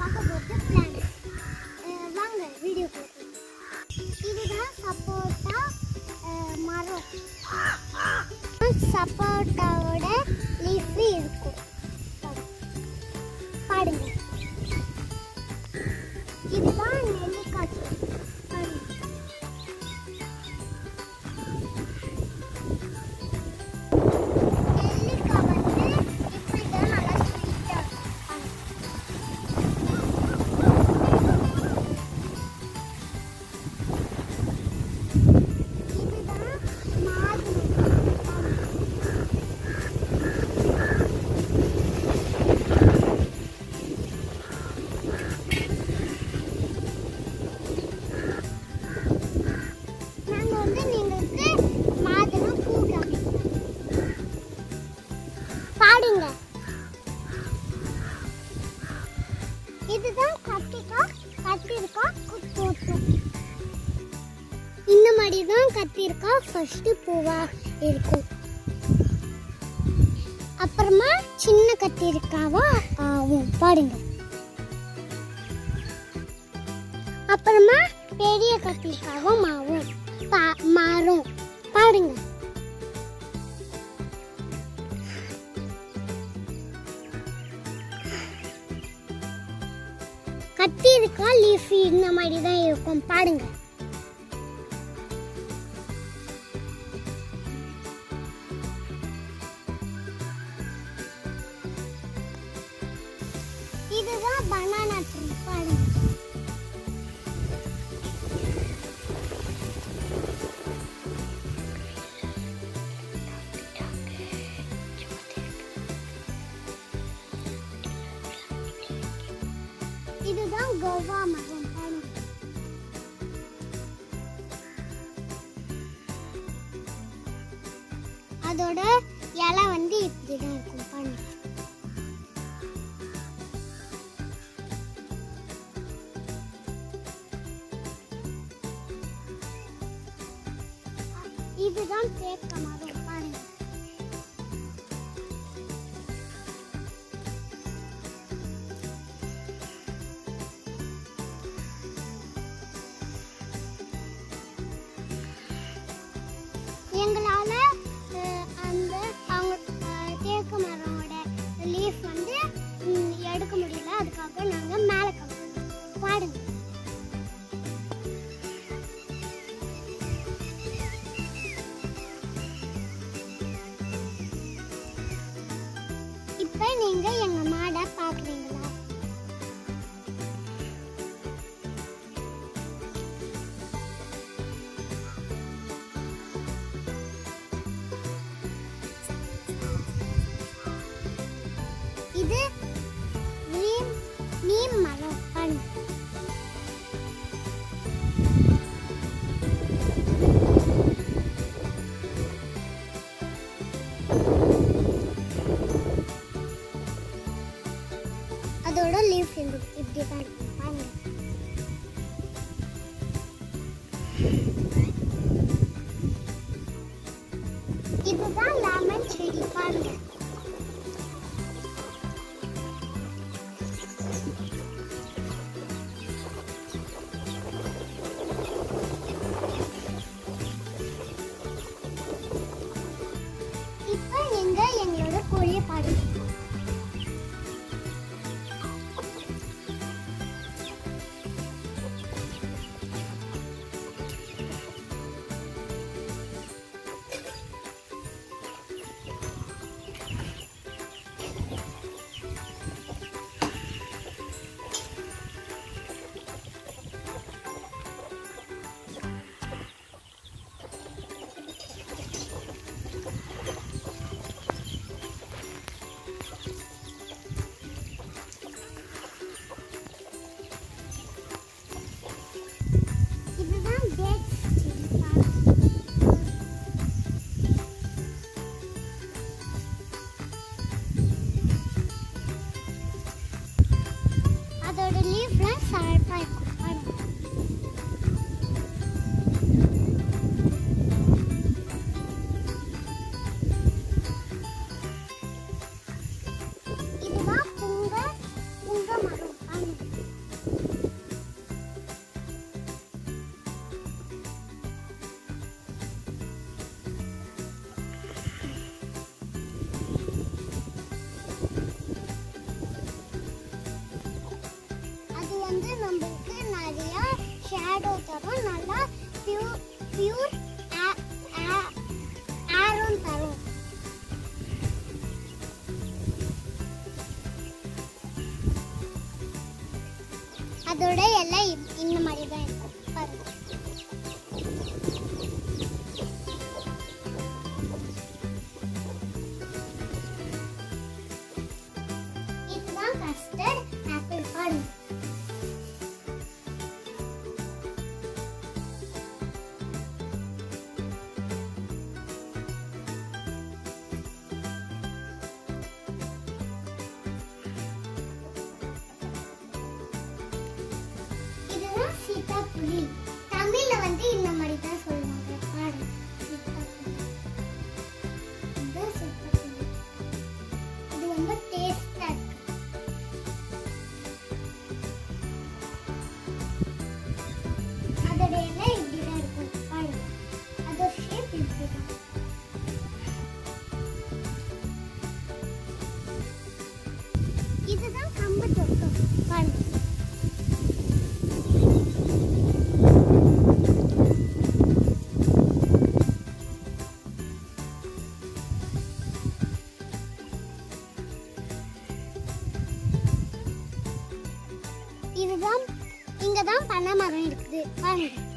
பார்க்க போகிறது பிளான்ஸ் வாங்க வீடியோ இதுதான் சப்போட்டா மரம் சப்போட்டாவோட லீஃப் இருக்கும் பாடுங்க இதுதான் நெல்லிக்காய் பாருங்க நெல்லிக்காய் வந்து இப்படிதான் நல்லா ஸ்வீட்டாக இருக்கும் இதுதான் மாதுளை நாங்க வந்து நீங்களுக்கு மாதுளம் பூ காமிக்கிறோம். பாடுங்க இதுதான் கத்திரிக்காய் கத்திரிக்காய் கூட்டம் இந்த மாதிரி தான் கத்திரிக்காய் ஃபர்ஸ்ட் பூவா இருக்கும் அப்புறமா சின்ன கத்திரிக்காவா ஆகும் பாடுங்க அப்புறமா பெரிய கத்திரிக்காவும் மாவும் பா- மாறும் பாருங்க கத்திரிக்காய் லீஃப் இந்த மாதிரி தான் இருக்கும் பாருங்க இதுதான் பனானா ட்ரீ பாருங்க இதுதான் கோவா மரம் பாருங்க அதோட இலை வந்து இப்படிதான் இருக்கும் பாருங்க இதுதான் தேக்க மரம் பாருங்க எங்களால அஹ், அந்த அவங்க அஹ், தேக்கு மரமோட லீஃப் வந்து ம், எடுக்க முடியல அதுக்காக நாங்க மேலே கம்பி பாடுங்க இப்ப நீங்க எங்க மாடை பாக்குறீங்களா இது நீம் நீம் மரம் பாருங்க அதோட லீஃப் இப்படி தான் இருக்கும் பாருங்க இதுதான் லெமன் செடி பாருங்க இப்போ நீங்க எங்களோட கோழியை பாருங்க இதுதான் டேட் செடி பாருங்க அதோட லீஃப்லாம் ஷார்ப்பாக இருக்கும் பாருங்க இதுதான் புங்க புங்க மரம் பாருங்க ஷேடோ தரும் நல்லா பியூர் பியூர் ஏரும் தரும் அதோட எல்லாம் இ- இந்த மாதிரி தான் இருக்கும் பாருங்க இதுதான் கஸ்டர்ட் ஆப்பிள் பாருங்க இதுதான் சீதாப்புலி தமிழ்ல வந்து இந்த மாதிரி தான் சொல்லுவாங்க பாருங்க சீதாப்புலி இதுதான் சீதாப்புலி இது ரொம்ப டேஸ்டா இருக்கு அதோட இலை இப்படிதான் இருக்கும் பாருங்க அதோட ஷேப் இப்படிதான் இதுதான் கம்பு தொக்கு பாருங்க இதுதான் இங்க தான் பனை மரம் இருக்குது பாருங்க